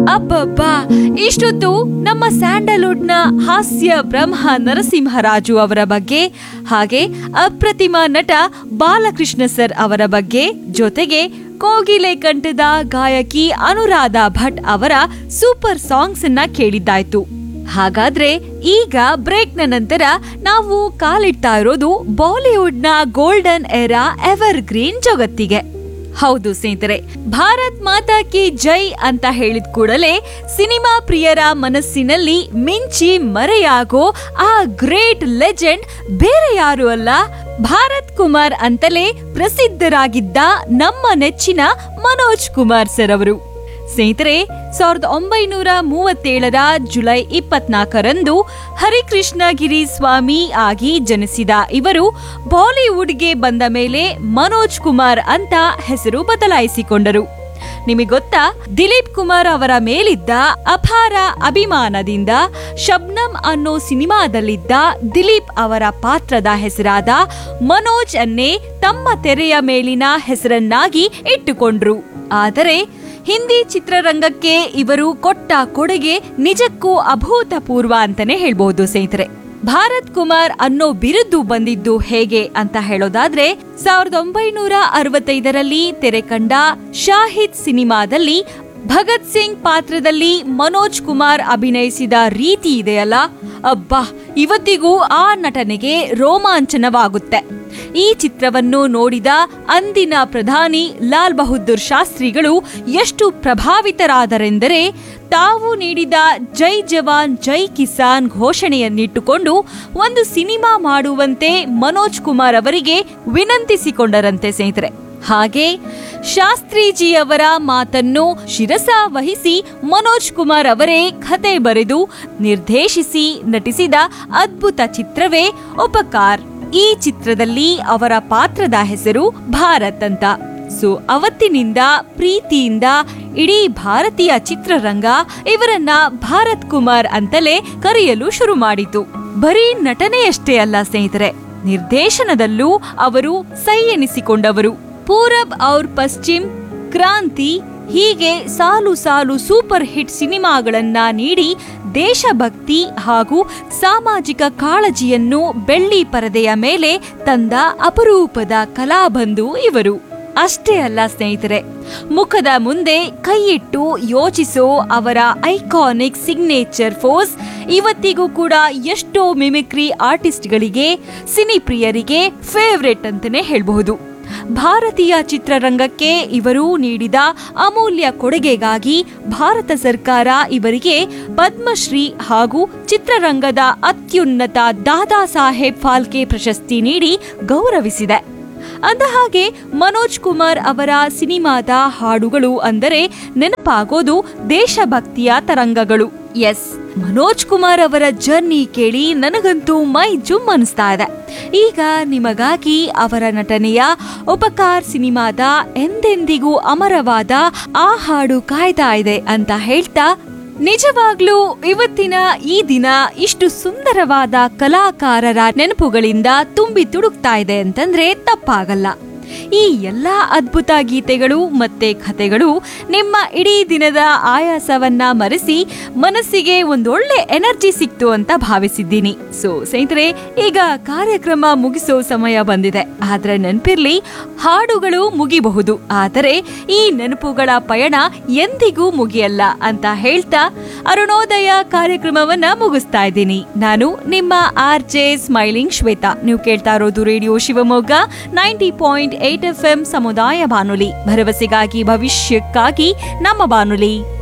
ಅಬ್ಬಬ್ಬಾ ಇಷ್ಟೊತ್ತು ನಮ್ಮ ಸ್ಯಾಂಡಲ್ವುಡ್ನ ಹಾಸ್ಯ ಬ್ರಹ್ಮ ನರಸಿಂಹರಾಜು ಅವರ ಬಗ್ಗೆ ಹಾಗೆ ಅಪ್ರತಿಮ ನಟ ಬಾಲಕೃಷ್ಣ ಸರ್ ಅವರ ಬಗ್ಗೆ ಜೊತೆಗೆ ಕೋಗಿಲೆ ಕಂಠದ ಗಾಯಕಿ ಅನುರಾಧ ಭಟ್ ಅವರ ಸೂಪರ್ ಸಾಂಗ್ಸ್ ಅನ್ನ ಕೇಳಿದ್ದಾಯ್ತು ಹಾಗಾದ್ರೆ ಈಗ ಬ್ರೇಕ್ನ ನಂತರ ನಾವು ಕಾಲಿಡ್ತಾ ಇರೋದು ಬಾಲಿವುಡ್ನ ಗೋಲ್ಡನ್ ಎರಾ ಎವರ್ ಗ್ರೀನ್ ಜಗತ್ತಿಗೆ ಹೌದು ಸ್ನೇಹಿತರೆ ಭಾರತ್ ಮಾತಾ ಕಿ ಜೈ ಅಂತ ಹೇಳಿದ ಕೂಡಲೇ ಸಿನಿಮಾ ಪ್ರಿಯರ ಮನಸ್ಸಿನಲ್ಲಿ ಮಿಂಚಿ ಮರೆಯಾಗೋ ಆ ಗ್ರೇಟ್ ಲೆಜೆಂಡ್ ಬೇರೆ ಯಾರು ಅಲ್ಲ ಭಾರತ್ ಕುಮಾರ್ ಅಂತಲೇ ಪ್ರಸಿದ್ಧರಾಗಿದ್ದ ನಮ್ಮ ನೆಚ್ಚಿನ ಮನೋಜ್ ಕುಮಾರ್ ಸರ್ ಅವರು ಸ್ನೇಹಿತರೆ ಸಾವಿರದ ಒಂಬೈನೂರ ಮೂವತ್ತೇಳರ ಜುಲೈ ಇಪ್ಪತ್ನಾಲ್ಕರಂದು ಹರಿಕೃಷ್ಣಗಿರಿ ಸ್ವಾಮಿ ಆಗಿ ಜನಿಸಿದ ಇವರು ಬಾಲಿವುಡ್ಗೆ ಬಂದ ಮೇಲೆ ಮನೋಜ್ ಕುಮಾರ್ ಅಂತ ಹೆಸರು ಬದಲಾಯಿಸಿಕೊಂಡರು ನಿಮಗೆ ಗೊತ್ತಾ ದಿಲೀಪ್ ಕುಮಾರ್ ಅವರ ಮೇಲಿದ್ದ ಅಪಾರ ಅಭಿಮಾನದಿಂದ ಶಬ್ನಂ ಅನ್ನೋ ಸಿನಿಮಾದಲ್ಲಿದ್ದ ದಿಲೀಪ್ ಅವರ ಪಾತ್ರದ ಹೆಸರಾದ ಮನೋಜ್ ಅನ್ನೇ ತಮ್ಮ ತೆರೆಯ ಮೇಲಿನ ಹೆಸರನ್ನಾಗಿ ಇಟ್ಟುಕೊಂಡ್ರು ಆದರೆ ಹಿಂದಿ ಚಿತ್ರರಂಗಕ್ಕೆ ಇವರು ಕೊಟ್ಟ ಕೊಡುಗೆ ನಿಜಕ್ಕೂ ಅಭೂತಪೂರ್ವ ಅಂತಾನೆ ಹೇಳ್ಬಹುದು ಸ್ನೇಹಿತರೆ ಭಾರತ್ ಕುಮಾರ್ ಅನ್ನೋ ಬಿರುದು ಬಂದಿದ್ದು ಹೇಗೆ ಅಂತ ಹೇಳೋದಾದ್ರೆ ಸಾವಿರದ ಒಂಬೈನೂರ ಅರವತ್ತೈದರಲ್ಲಿ ತೆರೆ ಕಂಡ ಶಾಹಿದ್ ಸಿನಿಮಾದಲ್ಲಿ ಭಗತ್ ಸಿಂಗ್ ಪಾತ್ರದಲ್ಲಿ ಮನೋಜ್ ಕುಮಾರ್ ಅಭಿನಯಿಸಿದ ರೀತಿ ಇದೆಯಲ್ಲ ಅಬ್ಬಾ ಇವತ್ತಿಗೂ ಆ ನಟನೆಗೆ ರೋಮಾಂಚನವಾಗುತ್ತೆ ಈ ಚಿತ್ರವನ್ನು ನೋಡಿದ ಅಂದಿನ ಪ್ರಧಾನಿ ಲಾಲ್ ಬಹದ್ದೂರ್ ಶಾಸ್ತ್ರಿಗಳು ಎಷ್ಟು ಪ್ರಭಾವಿತರಾದರೆಂದರೆ ತಾವು ನೀಡಿದ ಜೈ ಜವಾನ್ ಜೈ ಕಿಸಾನ್ ಘೋಷಣೆಯನ್ನಿಟ್ಟುಕೊಂಡು ಒಂದು ಸಿನಿಮಾ ಮಾಡುವಂತೆ ಮನೋಜ್ ಕುಮಾರ್ ಅವರಿಗೆ ವಿನಂತಿಸಿಕೊಂಡರಂತೆ ಸ್ನೇಹಿತರೆ ಹಾಗೆ ಶಾಸ್ತ್ರೀಜಿಯವರ ಮಾತನ್ನು ಶಿರಸ ವಹಿಸಿ ಮನೋಜ್ ಕುಮಾರ್ ಅವರೇ ಕತೆ ಬರೆದು ನಿರ್ದೇಶಿಸಿ ನಟಿಸಿದ ಅದ್ಭುತ ಚಿತ್ರವೇ ಉಪಕಾರ್ ಈ ಚಿತ್ರದಲ್ಲಿ ಅವರ ಪಾತ್ರದ ಹೆಸರು ಭಾರತ್ ಅಂತ ಸೊ ಅವತ್ತಿನಿಂದ ಪ್ರೀತಿಯಿಂದ ಇಡೀ ಭಾರತೀಯ ಚಿತ್ರರಂಗ ಇವರನ್ನ ಭಾರತ್ ಕುಮಾರ್ ಅಂತಲೇ ಕರೆಯಲು ಶುರು ಮಾಡಿತು ಬರೀ ನಟನೆಯಷ್ಟೇ ಅಲ್ಲ ಸ್ನೇಹಿತರೆ ನಿರ್ದೇಶನದಲ್ಲೂ ಅವರು ಸೈ ಎನಿಸಿಕೊಂಡವರು ಪೂರಬ್ ಔರ್ ಪಶ್ಚಿಮ್ ಕ್ರಾಂತಿ ಹೀಗೆ ಸಾಲು ಸಾಲು ಸೂಪರ್ ಹಿಟ್ ಸಿನಿಮಾಗಳನ್ನ ನೀಡಿ ದೇಶಭಕ್ತಿ ಹಾಗೂ ಸಾಮಾಜಿಕ ಕಾಳಜಿಯನ್ನು ಬೆಳ್ಳಿ ಪರದೆಯ ಮೇಲೆ ತಂದ ಅಪರೂಪದ ಕಲಾಬಂಧು ಇವರು ಅಷ್ಟೇ ಅಲ್ಲ ಸ್ನೇಹಿತರೆ ಮುಖದ ಮುಂದೆ ಕೈಯಿಟ್ಟು ಯೋಚಿಸೋ ಅವರ ಐಕಾನಿಕ್ ಸಿಗ್ನೇಚರ್ ಫೋಸ್ ಇವತ್ತಿಗೂ ಕೂಡ ಎಷ್ಟೋ ಮಿಮಿಕ್ರಿ ಆರ್ಟಿಸ್ಟ್ಗಳಿಗೆ ಸಿನಿಪ್ರಿಯರಿಗೆ ಫೇವ್ರೆಟ್ ಅಂತಾನೆ ಹೇಳಬಹುದು ಭಾರತೀಯ ಚಿತ್ರರಂಗಕ್ಕೆ ಇವರು ನೀಡಿದ ಅಮೂಲ್ಯ ಕೊಡುಗೆಗಾಗಿ ಭಾರತ ಸರ್ಕಾರ ಇವರಿಗೆ ಪದ್ಮಶ್ರೀ ಹಾಗೂ ಚಿತ್ರರಂಗದ ಅತ್ಯುನ್ನತ ದಾದಾ ಸಾಹೇಬ್ ಫಾಲ್ಕೆ ಪ್ರಶಸ್ತಿ ನೀಡಿ ಗೌರವಿಸಿದೆ ಅಂದಹಾಗೆ ಮನೋಜ್ ಕುಮಾರ್ ಅವರ ಸಿನಿಮಾದ ಹಾಡುಗಳು ಅಂದರೆ ನೆನಪಾಗೋದು ದೇಶಭಕ್ತಿಯ ತರಂಗಗಳು ಎಸ್ ಮನೋಜ್ ಕುಮಾರ್ ಅವರ ಜರ್ನಿ ಕೇಳಿ ನನಗಂತೂ ಮೈ ಜುಮ್ ಅನಿಸ್ತಾ ಇದೆ ಈಗ ನಿಮಗಾಗಿ ಅವರ ನಟನೆಯ ಉಪಕಾರ್ ಸಿನಿಮಾದ ಎಂದೆಂದಿಗೂ ಅಮರವಾದ ಆ ಹಾಡು ಕಾಯ್ತಾ ಇದೆ ಅಂತ ಹೇಳ್ತಾ ನಿಜವಾಗ್ಲೂ ಇವತ್ತಿನ ಈ ದಿನ ಇಷ್ಟು ಸುಂದರವಾದ ಕಲಾಕಾರರ ನೆನಪುಗಳಿಂದ ತುಂಬಿ ತುಡುಕ್ತಾ ಇದೆ ಅಂತಂದ್ರೆ ತಪ್ಪಾಗಲ್ಲ ಈ ಎಲ್ಲಾ ಅದ್ಭುತ ಗೀತೆಗಳು ಮತ್ತೆ ಕಥೆಗಳು ನಿಮ್ಮ ಇಡೀ ದಿನದ ಆಯಾಸವನ್ನ ಮರೆಸಿ ಮನಸ್ಸಿಗೆ ಒಂದೊಳ್ಳೆ ಎನರ್ಜಿ ಸಿಕ್ತು ಅಂತ ಭಾವಿಸಿದ್ದೀನಿ ಸೊ ಸ್ನೇಹಿತರೆ ಈಗ ಕಾರ್ಯಕ್ರಮ ಮುಗಿಸೋ ಸಮಯ ಬಂದಿದೆ ಆದ್ರೆ ನೆನಪಿರ್ಲಿ ಹಾಡುಗಳು ಮುಗಿಬಹುದು ಆದರೆ ಈ ನೆನಪುಗಳ ಪಯಣ ಎಂದಿಗೂ ಮುಗಿಯಲ್ಲ ಅಂತ ಹೇಳ್ತಾ ಅರುಣೋದಯ ಕಾರ್ಯಕ್ರಮವನ್ನ ಮುಗಿಸ್ತಾ ಇದ್ದೀನಿ ನಾನು ನಿಮ್ಮ ಆರ್ ಜೆ ಸ್ಮೈಲಿಂಗ್ ಶ್ವೇತಾ ನೀವು ಕೇಳ್ತಾ ಇರೋದು radio Shivamogga ninety point eight F M ಸಮುದಾಯ ಬಾನುಲಿ ಭರವಸೆಗಾಗಿ ಭವಿಷ್ಯಕ್ಕಾಗಿ ನಮ್ಮ ಬಾನುಲಿ